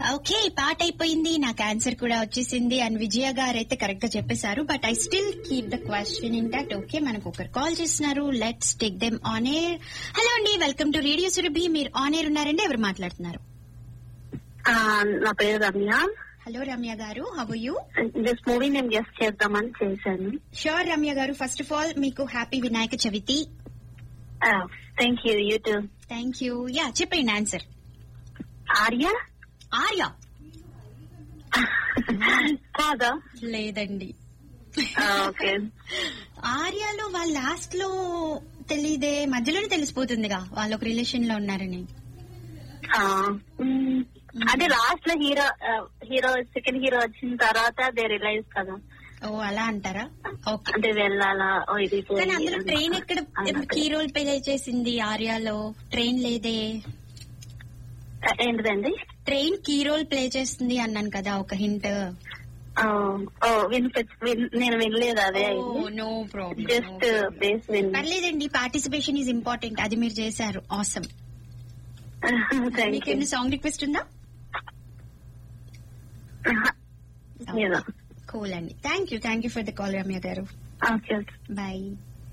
Okay పాట అయిపోయింది నాకు ఆన్సర్ కూడా వచ్చేసింది అండ్ విజయ గారు అయితే కరెక్ట్ గా చెప్పేశారు but I still keep the question in that okay మనకు ఒకరు కాల్ చేస్తున్నారు let's take them on air hello అండి వెల్కమ్ టు రేడియో సురభి మీరు ఆన్ ఎయిర్ ఉన్నారండి ఎవరు మాట్లాడుతున్నారు ఆ, నా పేరు రమ్య హలో రమ్య గారు హవ్ యూ దిస్ మూవీ నేను గెస్ట్ చేద్దామని చేశాను షూర్ రమ్య గారు ఫస్ట్ ఆఫ్ ఆల్ మీకు happy Vinayaka Chavithi thank you you too thank you yeah చెప్పండి ఆన్సర్ ఆర్య ఆర్య కాదా లేదండి ఓకే ఆర్యాలో వాళ్ళ లాస్ట్ లో తెలీదే మధ్యలోనే తెలిసిపోతుందిగా వాళ్ళు ఒక రిలేషన్ లో ఉన్నారని అదే లాస్ట్ లో హీరో హీరో సెకండ్ హీరో వచ్చిన తర్వాత దే రిలైజ్ కదా ఓ అలా అంటారా ఓకే అంటే వెళ్ళాలా ఓ ఇది పోయి కానీ అందులో ట్రైన్ ఎక్కడ అన్నట్టు. కీ రోల్ ప్లే చేసింది ఆర్యాలో ట్రైన్ లేదే ఏంటిదండి ట్రైన్ కీ రోల్ ప్లే చేస్తుంది అన్నాను కదా ఒక హింట్ ఓ, ఓ వినిపించ విన్- నేను వినలేదు అదే no problem just base win పర్లేదండి పార్టిసిపేషన్ ఈజ్ ఇంపార్టెంట్ అది మీరు చేశారు ఆసమ్ థ్యాంక్ మీకు యూ ఏమైనా సాంగ్ రిక్వెస్ట్ ఉందా కూల్ అండి thank you thank you for the call Ramya గారు okay okay bye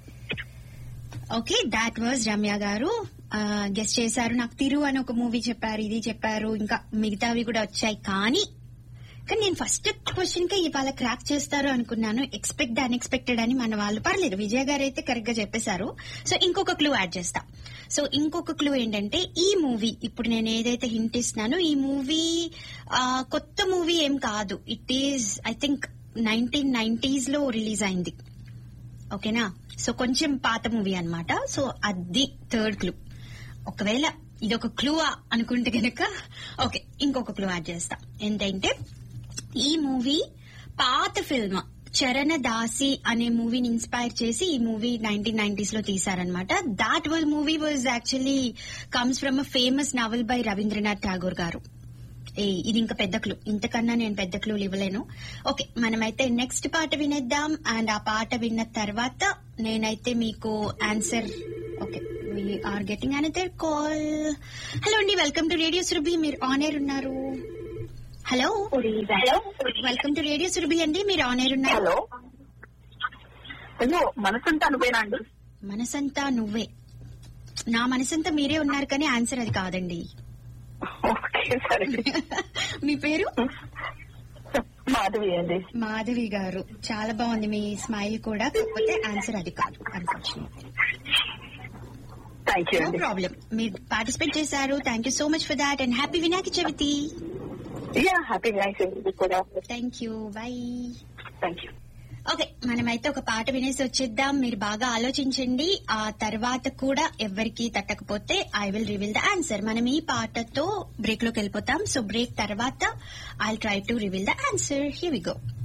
okay that was Ramya గారు గెస్ట్ చేశారు నాకు తిరు అని ఒక మూవీ చెప్పారు ఇది చెప్పారు ఇంకా మిగతావి కూడా వచ్చాయి కానీ కానీ నేను ఫస్ట్ క్వశ్చన్ కి ఇవాళ క్రాక్ చేస్తారు అనుకున్నాను ఎక్స్పెక్ట్ అన్ఎక్స్పెక్టెడ్ అని మన వాళ్ళు పర్లేదు విజయ్ గారు అయితే కరెక్ట్ గా చెప్పేశారు సో ఇంకొక క్లూ యాడ్ చేస్తా సో ఇంకొక క్లూ ఏంటంటే ఈ మూవీ ఇప్పుడు నేను ఏదైతే హింట్ ఇస్తున్నానో ఈ మూవీ కొత్త మూవీ ఏం కాదు it is I think nineteen nineties లో రిలీజ్ అయింది ఓకేనా సో కొంచెం పాత మూవీ అన్నమాట సో అది థర్డ్ క్లూ ఒకవేళ ఇది ఒక క్లూ అనుకుంటే గనక ఓకే ఇంకొక క్లూ యాడ్ చేస్తా ఏంటంటే ఈ మూవీ పాత ఫిల్మ్ చరణ దాసి అనే మూవీని ఇన్స్పైర్ చేసి ఈ మూవీ నైన్టీన్ నైన్టీస్ లో తీశారనమాట దాట్ వల్ movie was actually comes from a famous novel by Rabindranath Tagore గారు ఏ ఇది ఇంకా పెద్ద క్లూ ఇంతకన్నా నేను పెద్ద క్లూలు ఇవ్వలేను ఓకే మనమైతే నెక్స్ట్ పాట వినేద్దాం అండ్ ఆ పాట విన్న తర్వాత నేనైతే మీకు answer okay are getting another call hello అండి వెల్కమ్ టు రేడియో సురభి మీరు ఆన్ ఎయిర్ ఉన్నారు hello hello welcome to radio Surabhi అండి మీరు ఆన్ ఎయిర్ ఉన్నారు హలో హలో మనసుంటే అనుపోయినా అండి మనసంతా నువ్వే నా మనసంతా మీరే ఉన్నారు కానీ ఆన్సర్ అది కాదండి ఓకే సరే మీ పేరు మాధవి అండి మాధవి గారు చాలా బాగుంది మీ స్మైల్ కూడా కాకపోతే ఆన్సర్ అది కాదు అన్ఫార్చునేట్ థ్యాంక్ యూ నో అండి ప్రాబ్లం మీరు పార్టిసిపేట్ చేశారు thank you so much for that and happy Vinayaka Chavithi yeah happy nice కూడా thank you bye thank you okay మనమైతే ఒక పాట వినేసి వచ్చేద్దాం మీరు బాగా ఆలోచించండి ఆ తర్వాత కూడా ఎవరికి తట్టకపోతే I will reveal the answer మనం ఈ పాటతో బ్రేక్ లోకి వెళ్ళిపోతాం సో బ్రేక్ తర్వాత I try to reveal the answer here we go